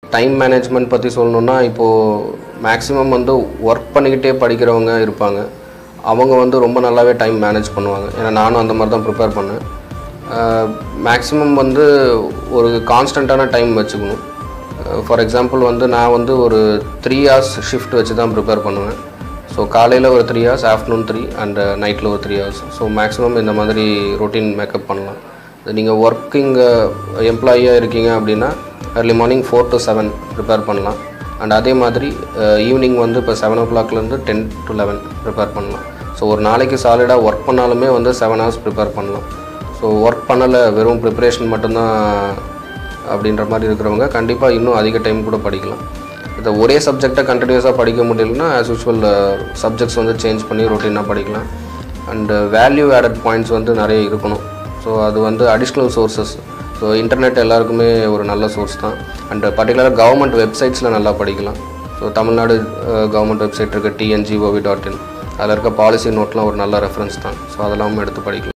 time management பற்றி சொல்லணுன்னா இப்போது மேக்ஸிமம் வந்து ஒர்க் பண்ணிக்கிட்டே படிக்கிறவங்க இருப்பாங்க அவங்க வந்து ரொம்ப நல்லாவே டைம் மேனேஜ் பண்ணுவாங்க ஏன்னா நானும் அந்த மாதிரி தான் ப்ரிப்பேர் பண்ணேன் மேக்ஸிமம் வந்து ஒரு கான்ஸ்டண்ட்டான டைம் வச்சுக்கணும் ஃபார் எக்ஸாம்பிள் வந்து நான் வந்து ஒரு த்ரீ ஹவர்ஸ் ஷிஃப்ட் வச்சு தான் ப்ரிப்பேர் பண்ணுவேன் ஸோ காலையில் ஒரு three hours afternoon three and நைட்டில் ஒரு த்ரீ ஹவர்ஸ் ஸோ மேக்ஸிமம் இந்த மாதிரி ரொட்டீன் மேக்கப் பண்ணலாம் நீங்கள் ஒர்க்கிங் எம்ப்ளாயியாக இருக்கீங்க அப்படின்னா early morning four to seven prepare பண்ணலாம் அண்ட் அதே மாதிரி ஈவினிங் வந்து இப்போ செவன் ஓ கிளாக்லேருந்து டென் டு லெவன் ப்ரிப்பேர் பண்ணலாம் ஸோ ஒரு நாளைக்கு சாலிடாக ஒர்க் பண்ணாலுமே வந்து செவன் ஹவர்ஸ் ப்ரிப்பேர் பண்ணலாம் ஸோ ஒர்க் பண்ணலை வெறும் ப்ரிப்பரேஷன் மட்டும்தான் அப்படின்ற மாதிரி இருக்கிறவங்க கண்டிப்பாக இன்னும் அதிக டைம் கூட படிக்கலாம் இதை ஒரே சப்ஜெக்டை கண்டினியூஸாக படிக்க முடியலன்னா ஆஸ் யூஸ்வல் சப்ஜெக்ட்ஸ் வந்து சேஞ்ச் பண்ணி ரொட்டீனாக படிக்கலாம் அண்டு வேல்யூ ஆடட் பாயிண்ட்ஸ் வந்து நிறைய இருக்கணும் ஸோ அது வந்து அடிஷ்னல் சோர்சஸ் ஸோ இன்டர்நெட் எல்லாருக்குமே ஒரு நல்ல சோர்ஸ் தான் அண்ட் பர்டிகுலராக கவர்மெண்ட் வெப்சைட்ஸில் நல்லா படிக்கலாம் ஸோ தமிழ்நாடு கவர்மெண்ட் வெப்சைட் இருக்குது டிஎன்ஜிஓவி டாட் இன் அதில் இருக்க பாலிசி நோட்லாம் ஒரு நல்ல ரெஃபரன்ஸ் தான் ஸோ அதெல்லாம் எடுத்து படிக்கலாம்